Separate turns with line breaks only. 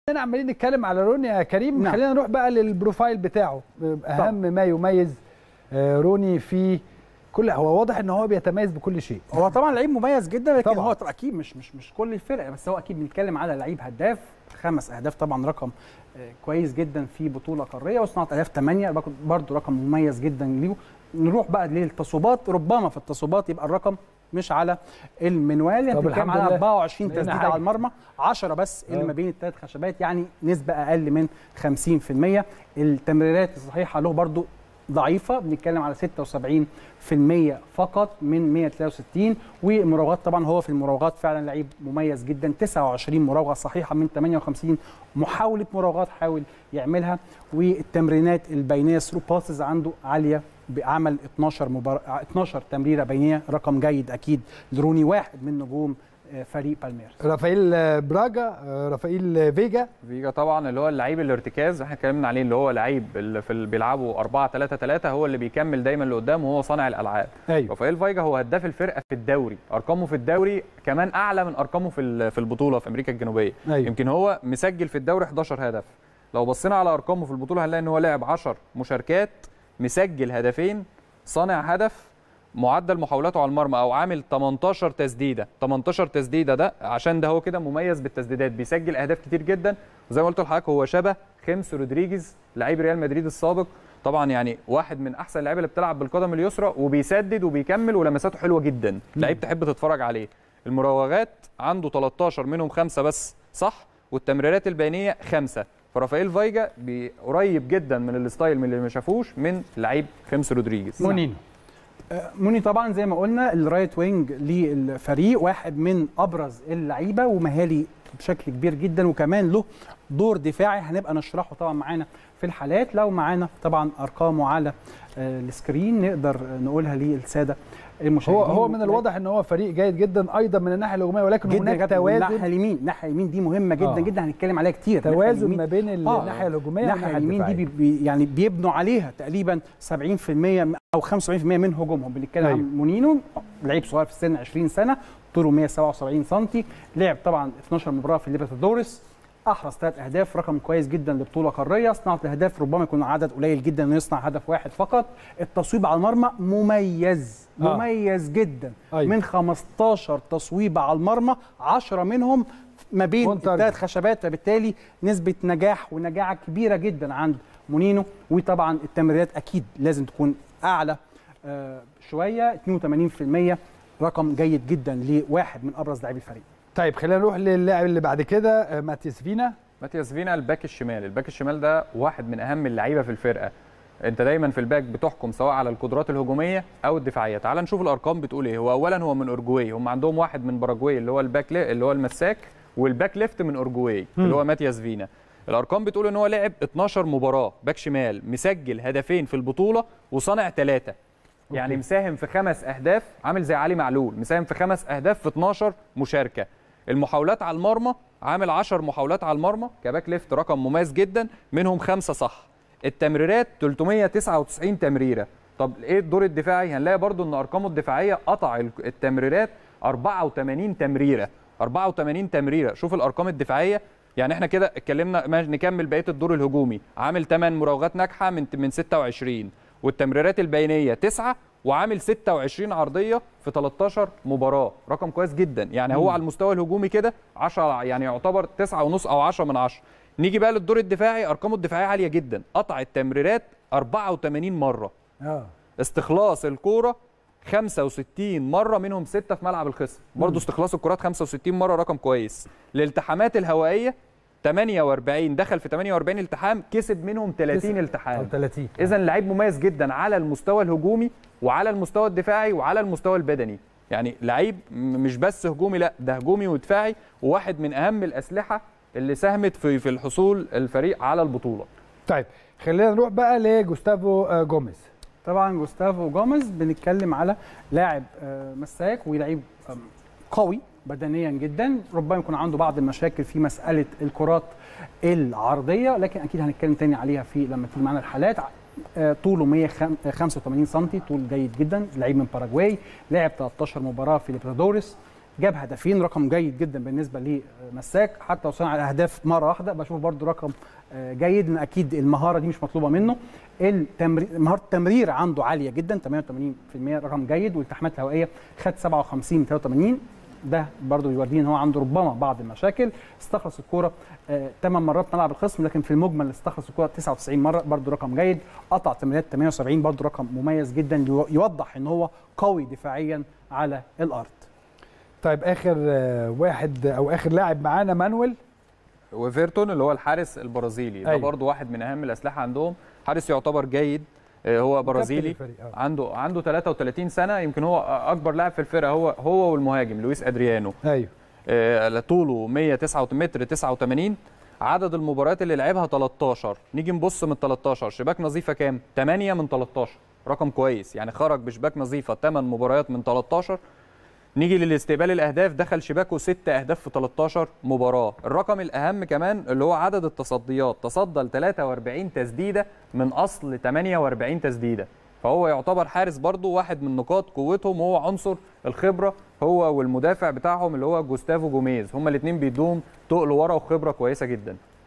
احنا عمالين نتكلم على روني يا كريم
نعم.
خلينا نروح بقى للبروفايل بتاعه اهم ما يميز آه، روني في كل هو واضح ان هو بيتميز بكل شيء
هو طبعا لعيب مميز جدا لكن
طبعاً.
هو اكيد مش مش مش كل الفرقه بس هو اكيد بنتكلم على لعيب هداف خمس اهداف طبعا رقم آه، كويس جدا في بطوله قاريه وصناعه اهداف 8 برضه رقم مميز جدا ليه نروح بقى للتصويبات ربما في التصويبات يبقى الرقم مش على المنوال يعني
طب
بنتكلم
الحمد
على
لله.
24
لقينا
تسديده
حاجة.
على المرمى 10 بس اللي
آه.
ما بين الثلاث خشبات يعني نسبه اقل من 50% التمريرات الصحيحه له برضو ضعيفه بنتكلم على 76% فقط من 163 والمراوغات طبعا هو في المراوغات فعلا لعيب مميز جدا 29 مراوغه صحيحه من 58 محاوله مراوغات حاول يعملها والتمرينات البينيه ثرو باسز عنده عاليه بعمل 12 مبار... 12 تمريره بينيه رقم جيد اكيد لروني واحد من نجوم آه، فريق بالميرس
رافائيل آه، براجا آه، رافائيل آه، فيجا
فيجا طبعا اللي هو اللعيب الارتكاز احنا اتكلمنا عليه اللي هو لعيب اللي في اللي بيلعبوا 4 3 3 هو اللي بيكمل دايما لقدام وهو صانع الالعاب
ايوه
رافائيل فايجا هو هداف الفرقه في الدوري ارقامه في الدوري كمان اعلى من ارقامه في ال- في البطوله في امريكا الجنوبيه
أيوة.
يمكن هو مسجل في الدوري 11 هدف لو بصينا على ارقامه في البطوله هنلاقي ان هو لعب 10 مشاركات مسجل هدفين صانع هدف معدل محاولاته على المرمى او عامل 18 تسديده 18 تسديده ده عشان ده هو كده مميز بالتسديدات بيسجل اهداف كتير جدا وزي ما قلت لحضرتك هو شبه خيمس رودريجيز لعيب ريال مدريد السابق طبعا يعني واحد من احسن اللعيبه اللي بتلعب بالقدم اليسرى وبيسدد وبيكمل ولمساته حلوه جدا لعيب تحب تتفرج عليه المراوغات عنده 13 منهم خمسه بس صح والتمريرات البينيه خمسه فرافائيل فايجا بي- قريب جدا من الستايل من اللي ما شافوش من لعيب خيمس رودريجيز
مونينو
آه، موني طبعا زي ما قلنا الرايت وينج للفريق واحد من ابرز اللعيبه ومهاري بشكل كبير جدا وكمان له دور دفاعي هنبقى نشرحه طبعا معانا في الحالات لو معانا طبعا ارقامه على آه، السكرين نقدر نقولها للساده المشاهدين
هو هو من الواضح ان هو فريق جيد جدا ايضا من الناحيه الهجوميه ولكن
جدا
هناك
جدا الناحيه
توازن
اليمين الناحيه اليمين دي مهمه جدا
آه.
جدا هنتكلم عليها كتير الناحية
توازن
اليمين-
ما بين
آه.
الناحيه الهجوميه
الناحيه
والناحيه
اليمين دي
الدفاعيه
بي بي يعني بيبنوا عليها تقريبا 70% او 75% من هجومهم بنتكلم
أيوة.
عن مونينو لعيب صغير في السن 20 سنه طوله 177 سم لعب طبعا 12 مباراه في ليبرتادوريس احرز ثلاث اهداف رقم كويس جدا لبطوله قاريه صناعه الاهداف ربما يكون عدد قليل جدا انه يصنع هدف واحد فقط التصويب على المرمى مميز
آه.
مميز جدا
أيوة.
من 15 تصويبه على المرمى 10 منهم ما بين
On target.
الثلاث خشبات فبالتالي نسبه نجاح ونجاعه كبيره جدا عند مونينو وطبعا التمريرات اكيد لازم تكون اعلى آه، شويه 82% رقم جيد جدا لواحد من ابرز لاعبي الفريق
طيب خلينا نروح للاعب اللي بعد كده آه، ماتياس فينا
ماتياس فينا الباك الشمال الباك الشمال ده واحد من اهم اللعيبه في الفرقه انت دايما في الباك بتحكم سواء على القدرات الهجوميه او الدفاعيه تعال نشوف الارقام بتقول ايه هو اولا هو من اورجواي هم عندهم واحد من باراجواي اللي هو الباك لي... اللي هو المساك والباك ليفت من اورجواي اللي هو ماتياس فينا الارقام بتقول ان هو لعب 12 مباراه باك شمال مسجل هدفين في البطوله وصانع ثلاثه يعني
أوكي.
مساهم في خمس اهداف عامل زي علي معلول مساهم في خمس اهداف في 12 مشاركه المحاولات على المرمى عامل 10 محاولات على المرمى كباك ليفت رقم مميز جدا منهم خمسه صح التمريرات 399 تمريره طب ايه الدور الدفاعي هنلاقي برضو ان ارقامه الدفاعيه قطع ال- التمريرات 84 تمريره 84 تمريره شوف الارقام الدفاعيه يعني احنا كده اتكلمنا ما- نكمل بقيه الدور الهجومي عامل 8 مراوغات ناجحه من من 26 والتمريرات البينيه 9 وعامل 26 عرضيه في 13 مباراه رقم كويس جدا يعني هو على المستوى الهجومي كده 10 يعني يعتبر 9 ونص او 10 من 10 نيجي بقى للدور الدفاعي ارقامه الدفاعيه عاليه جدا قطع التمريرات 84 مره
اه
استخلاص الكوره 65 مره منهم 6 في ملعب الخصم برضه استخلاص الكرات 65 مره رقم كويس الالتحامات الهوائيه 48 دخل في 48 التحام كسب منهم 30
او
التحام
30
اذا لعيب مميز جدا على المستوى الهجومي وعلى المستوى الدفاعي وعلى المستوى البدني يعني لعيب م- مش بس هجومي لا ده هجومي ودفاعي وواحد من اهم الاسلحه اللي ساهمت في في الحصول الفريق على البطوله
طيب خلينا نروح بقى لجوستافو آه، جوميز
طبعا جوستافو جوميز بنتكلم على لاعب آه، مساك ولاعيب آم، قوي بدنيا جدا ربما يكون عنده بعض المشاكل في مساله الكرات العرضيه لكن اكيد هنتكلم تاني عليها في لما تيجي معانا الحالات آه، طوله 185 سم طول جيد جدا لعيب من باراجواي لعب 13 مباراه في ليبرادوريس جاب هدفين رقم جيد جدا بالنسبه لمساك حتى لو صنع الاهداف مره واحده بشوف برده رقم آه، جيد لان اكيد المهاره دي مش مطلوبه منه التمرير مهاره التمرير عنده عاليه جدا 88% رقم جيد والتحامات الهوائيه خد 57 83 ده برضه بيوريني ان هو عنده ربما بعض المشاكل استخلص الكوره 8 مرات ملعب الخصم لكن في المجمل استخلص الكوره 99 مره برضه رقم جيد قطع تمريرات 78 برضه رقم مميز جدا يو- يوضح ان هو قوي دفاعيا على الارض
طيب اخر آه، واحد او اخر لاعب معانا مانويل
وفيرتون اللي هو الحارس البرازيلي ده
أيوة.
برضو واحد من اهم الاسلحه عندهم حارس يعتبر جيد آه، هو برازيلي
كابتن الفريق، آه.
عنده عنده 33 سنه يمكن هو اكبر لاعب في الفرقه هو هو والمهاجم لويس ادريانو
ايوه
آه، طوله 109 متر 89 عدد المباريات اللي لعبها 13 نيجي نبص من 13 شباك نظيفه كام 8 من 13 رقم كويس يعني خرج بشباك نظيفه 8 مباريات من 13 نيجي للاستقبال الاهداف دخل شباكه 6 اهداف في 13 مباراه الرقم الاهم كمان اللي هو عدد التصديات تصدى ل 43 تسديده من اصل 48 تسديده فهو يعتبر حارس برضو واحد من نقاط قوتهم هو عنصر الخبره هو والمدافع بتاعهم اللي هو جوستافو جوميز هما الاثنين بيدوهم تقل ورا وخبره كويسه جدا